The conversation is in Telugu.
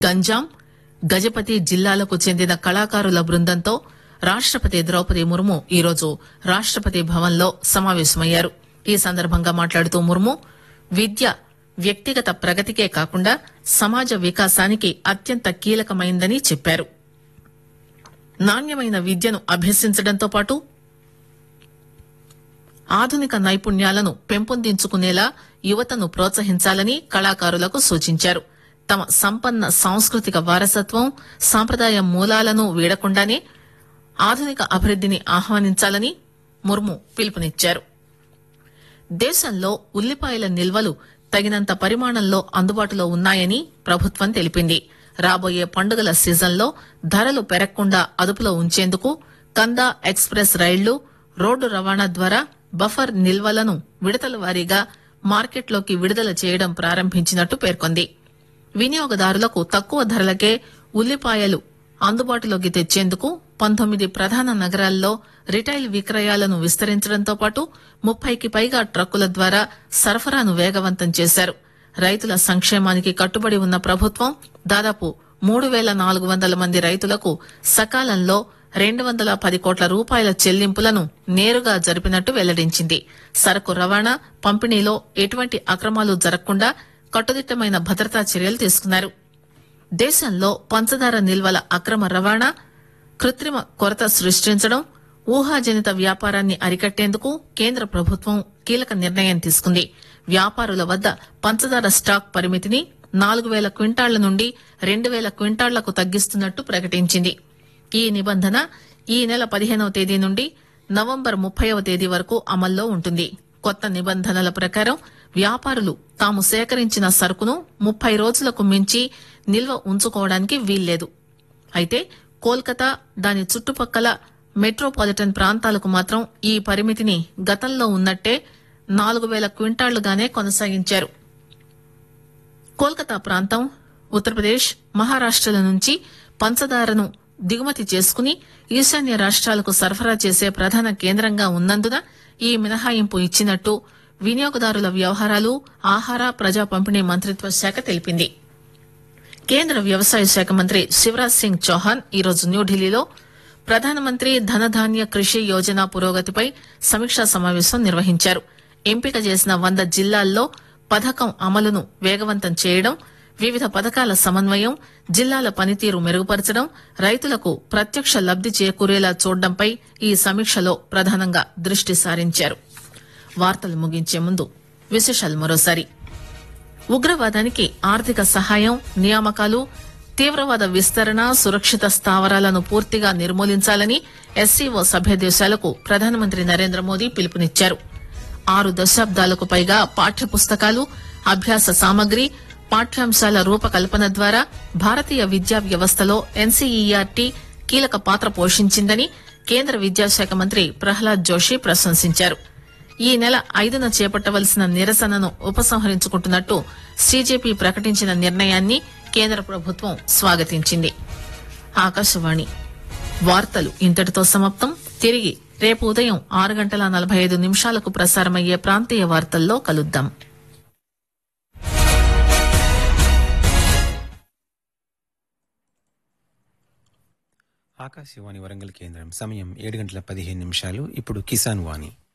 గంజాం గజపతి జిల్లాలకు చెందిన కళాకారుల బృందంతో రాష్టపతి ద్రౌపది ముర్ము ఈరోజు రాష్టపతి భవన్లో సమావేశమయ్యారు ఈ సందర్భంగా మాట్లాడుతూ ముర్ము విద్య వ్యక్తిగత ప్రగతికే కాకుండా సమాజ వికాసానికి అత్యంత కీలకమైందని చెప్పారు నాణ్యమైన విద్యను అభ్యసించడంతో పాటు ఆధునిక నైపుణ్యాలను పెంపొందించుకునేలా యువతను ప్రోత్సహించాలని కళాకారులకు సూచించారు తమ సంపన్న సాంస్కృతిక వారసత్వం సాంప్రదాయ మూలాలను వీడకుండానే ఆధునిక అభివృద్దిని ఆహ్వానించాలని ముర్ము పిలుపునిచ్చారు దేశంలో ఉల్లిపాయల నిల్వలు తగినంత పరిమాణంలో అందుబాటులో ఉన్నాయని ప్రభుత్వం తెలిపింది రాబోయే పండుగల సీజన్లో ధరలు పెరగకుండా అదుపులో ఉంచేందుకు కందా ఎక్స్ప్రెస్ రైళ్లు రోడ్డు రవాణా ద్వారా బఫర్ నిల్వలను విడతల వారీగా మార్కెట్లోకి విడుదల చేయడం ప్రారంభించినట్టు పేర్కొంది వినియోగదారులకు తక్కువ ధరలకే ఉల్లిపాయలు అందుబాటులోకి తెచ్చేందుకు పంతొమ్మిది ప్రధాన నగరాల్లో రిటైల్ విక్రయాలను విస్తరించడంతో పాటు ముప్పైకి పైగా ట్రక్కుల ద్వారా సరఫరాను వేగవంతం చేశారు రైతుల సంక్షేమానికి కట్టుబడి ఉన్న ప్రభుత్వం దాదాపు మూడు పేల నాలుగు వందల మంది రైతులకు సకాలంలో రెండు వందల పది కోట్ల రూపాయల చెల్లింపులను నేరుగా జరిపినట్టు వెల్లడించింది సరకు రవాణా పంపిణీలో ఎటువంటి అక్రమాలు జరగకుండా కట్టుదిట్టమైన భద్రతా చర్యలు తీసుకున్నారు దేశంలో పంచదార నిల్వల అక్రమ రవాణా కృత్రిమ కొరత సృష్టించడం ఊహాజనిత వ్యాపారాన్ని అరికట్టేందుకు కేంద్ర ప్రభుత్వం కీలక నిర్ణయం తీసుకుంది వ్యాపారుల వద్ద పంచదార స్టాక్ పరిమితిని నాలుగు వేల క్వింటాళ్ల నుండి రెండు వేల క్వింటాళ్లకు తగ్గిస్తున్నట్టు ప్రకటించింది ఈ నిబంధన ఈ నెల పదిహేనవ తేదీ నుండి నవంబర్ ముప్పైవ తేదీ వరకు అమల్లో ఉంటుంది కొత్త నిబంధనల ప్రకారం వ్యాపారులు తాము సేకరించిన సరుకును ముప్పై రోజులకు మించి నిల్వ ఉంచుకోవడానికి వీల్లేదు అయితే కోల్కతా దాని చుట్టుపక్కల మెట్రోపాలిటన్ ప్రాంతాలకు మాత్రం ఈ పరిమితిని గతంలో ఉన్నట్టే నాలుగు వేల క్వింటాళ్లుగానే కొనసాగించారు కోల్కతా ప్రాంతం ఉత్తరప్రదేశ్ మహారాష్టల నుంచి పంచదారను దిగుమతి చేసుకుని ఈశాన్య రాష్ట్రాలకు సరఫరా చేసే ప్రధాన కేంద్రంగా ఉన్నందున ఈ మినహాయింపు ఇచ్చినట్టు వినియోగదారుల వ్యవహారాలు ఆహార ప్రజా పంపిణీ మంత్రిత్వ శాఖ తెలిపింది కేంద్ర వ్యవసాయ శాఖ మంత్రి శివరాజ్ సింగ్ చౌహాన్ ఈరోజు న్యూఢిల్లీలో ప్రధానమంత్రి ధనధాన్య కృషి యోజన పురోగతిపై సమీక్షా సమావేశం నిర్వహించారు ఎంపిక చేసిన వంద జిల్లాల్లో పథకం అమలును వేగవంతం చేయడం వివిధ పథకాల సమన్వయం జిల్లాల పనితీరు మెరుగుపరచడం రైతులకు ప్రత్యక్ష లబ్ది చేకూరేలా చూడడంపై ఈ సమీక్షలో ప్రధానంగా దృష్టి సారించారు వార్తలు ముగించే ముందు విశేషాలు మరోసారి ఉగ్రవాదానికి ఆర్థిక సహాయం నియామకాలు తీవ్రవాద విస్తరణ సురక్షిత స్థావరాలను పూర్తిగా నిర్మూలించాలని ఎస్సీఓ సభ్య దేశాలకు ప్రధానమంత్రి నరేంద్ర మోదీ పిలుపునిచ్చారు ఆరు దశాబ్దాలకు పైగా పాఠ్య పుస్తకాలు అభ్యాస సామగ్రి పాఠ్యాంశాల రూపకల్పన ద్వారా భారతీయ విద్యా వ్యవస్థలో ఎన్సీఈఆర్టీ కీలక పాత్ర పోషించిందని కేంద్ర విద్యాశాఖ మంత్రి ప్రహ్లాద్ జోషి ప్రశంసించారు ఈ నెల ఐదున చేపట్టవలసిన నిరసనను ఉపసంహరించుకుంటున్నట్టు సీజేపీ ప్రకటించిన నిర్ణయాన్ని కేంద్ర ప్రభుత్వం స్వాగతించింది ఆకాశవాణి వార్తలు ఇంతటితో సమాప్తం తిరిగి రేపు ఉదయం ఆరు గంటల నలభై ఐదు నిమిషాలకు ప్రసారమయ్యే ప్రాంతీయ వార్తల్లో కలుద్దాం ఆకాశవాణి వరంగల్ కేంద్రం సమయం ఏడు గంటల పదిహేను నిమిషాలు ఇప్పుడు కిసాన్ వాణి